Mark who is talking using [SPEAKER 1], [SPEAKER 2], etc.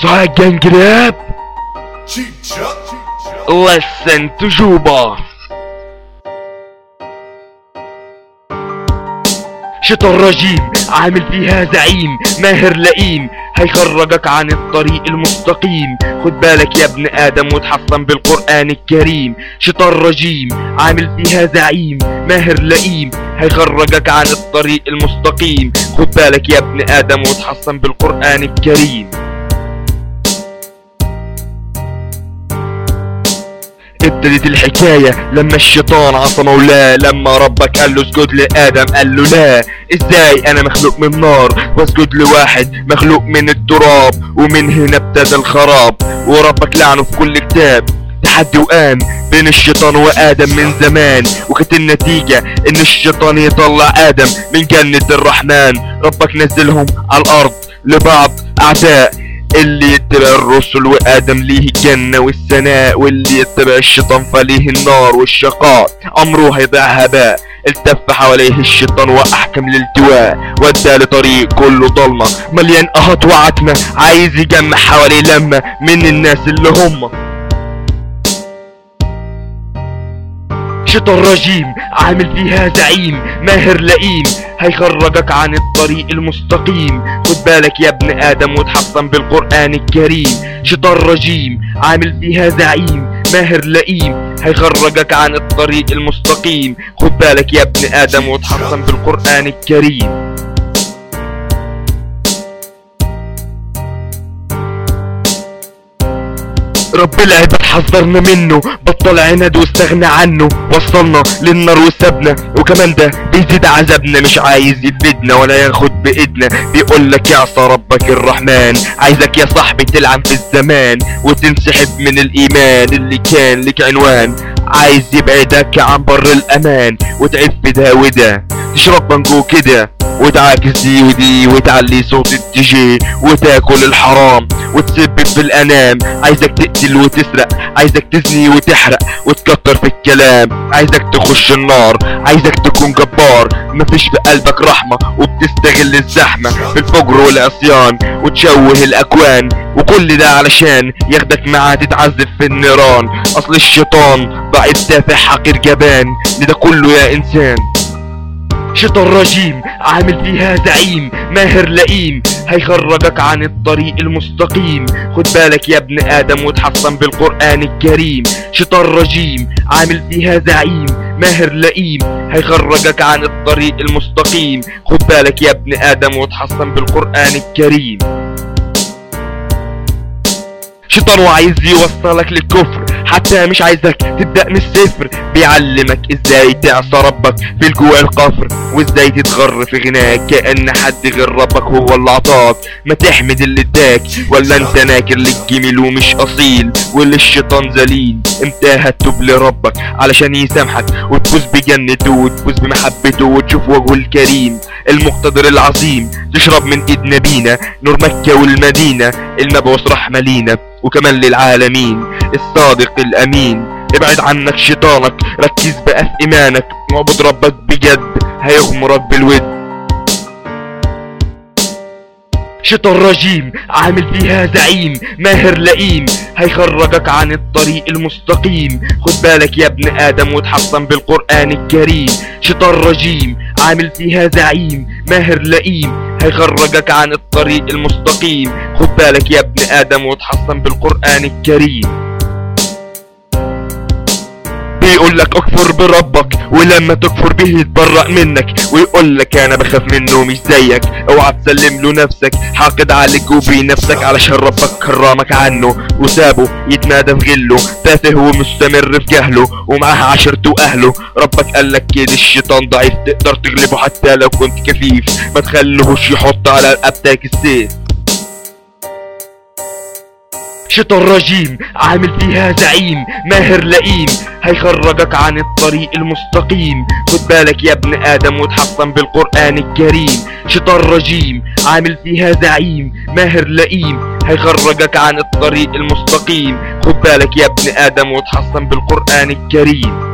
[SPEAKER 1] Sahag Gang Rap
[SPEAKER 2] Chicha.
[SPEAKER 1] Listen to Juba شيطان رجيم عامل فيها زعيم ماهر لئيم هيخرجك عن الطريق المستقيم خد بالك يا ابن ادم وتحصن بالقرآن الكريم شيطان رجيم عامل فيها زعيم ماهر لئيم هيخرجك عن الطريق المستقيم خد بالك يا ابن ادم وتحصن بالقرآن الكريم ابتدت الحكاية لما الشيطان عصى مولاه لما ربك قال له اسجد لآدم قال له لا ازاي انا مخلوق من نار واسجد لواحد مخلوق من التراب ومن هنا ابتدى الخراب وربك لعنه في كل كتاب تحدي وقام بين الشيطان وآدم من زمان وكانت النتيجة إن الشيطان يطلع آدم من جنة الرحمن ربك نزلهم على الأرض لبعض أعداء اللي يتبع الرسل وآدم ليه الجنة والسناء واللي يتبع الشيطان فليه النار والشقاء أمره هيضيع هباء التف حواليه الشيطان وأحكم الالتواء ودى لطريق كله ضلمة مليان قهط وعتمة عايز يجمع حواليه لمة من الناس اللي هم شيطان رجيم عامل فيها زعيم ماهر لئيم هيخرجك عن الطريق المستقيم خد بالك يا ابن ادم وتحصن بالقرآن الكريم شيطان رجيم عامل فيها زعيم ماهر لئيم هيخرجك عن الطريق المستقيم خد بالك يا ابن ادم وتحصن بالقرآن الكريم رب العباد حذرنا منه بطل عناد واستغنى عنه وصلنا للنار وسابنا وكمان ده بيزيد عذابنا مش عايز يدبدنا ولا ياخد بايدنا بيقول لك يعصى ربك الرحمن عايزك يا صاحبي تلعن في الزمان وتنسحب من الايمان اللي كان لك عنوان عايز يبعدك عن بر الامان وتعب في ده وده تشرب بانجو كده وتعاكس دي ودي وتعلي صوت الدي وتاكل الحرام وتسبب في الانام عايزك تقتل وتسرق عايزك تزني وتحرق وتكتر في الكلام عايزك تخش النار عايزك تكون جبار مفيش في قلبك رحمة وبتستغل الزحمة في الفجر والعصيان وتشوه الاكوان وكل ده علشان ياخدك معاه تتعذب في النيران اصل الشيطان ضعيف تافه حقير جبان لده كله يا انسان شيطان رجيم عامل فيها زعيم ماهر لئيم هيخرجك عن الطريق المستقيم خد بالك يا ابن ادم وتحصن بالقرآن الكريم شيطان رجيم عامل فيها زعيم ماهر لئيم هيخرجك عن الطريق المستقيم خد بالك يا ابن ادم وتحصن بالقرآن الكريم شيطان وعايز يوصلك للكفر حتى مش عايزك تبدأ من الصفر بيعلمك ازاي تعصى ربك في الجوع القفر وازاي تتغر في غناك كأن حد غير ربك هو اللي عطاك ما تحمد اللي اداك ولا انت ناكر للجميل ومش اصيل واللي الشيطان ذليل امتى هتتوب لربك علشان يسامحك وتفوز بجنته وتفوز بمحبته وتشوف وجهه الكريم المقتدر العظيم تشرب من ايد نبينا نور مكة والمدينة المبعوث رحمة لينا وكمان للعالمين الصادق الامين ابعد عنك شيطانك ركز بقى في ايمانك واعبد ربك بجد هيغمرك بالود شيطان رجيم عامل فيها زعيم ماهر لئيم هيخرجك عن الطريق المستقيم خد بالك يا ابن ادم وتحصن بالقرآن الكريم شيطان رجيم عامل فيها زعيم ماهر لئيم هيخرجك عن الطريق المستقيم خد بالك يا ابن ادم وتحصن بالقرآن الكريم بيقول لك اكفر بربك ولما تكفر به يتبرأ منك ويقول لك انا بخاف منه مش زيك اوعى تسلم له نفسك حاقد عليك وبنفسك علشان ربك كرمك عنه وسابه يتنادى في غله تافه ومستمر في جهله ومعاه عشرته واهله ربك قال لك كده الشيطان ضعيف تقدر تغلبه حتى لو كنت كفيف ما تخليهوش يحط على رقبتك السيف شيطان رجيم عامل فيها زعيم ماهر لئيم هيخرجك عن الطريق المستقيم خد بالك يا ابن ادم وتحصن بالقرآن الكريم شيطان رجيم عامل فيها زعيم ماهر لئيم هيخرجك عن الطريق المستقيم خد بالك يا ابن ادم وتحصن بالقرآن الكريم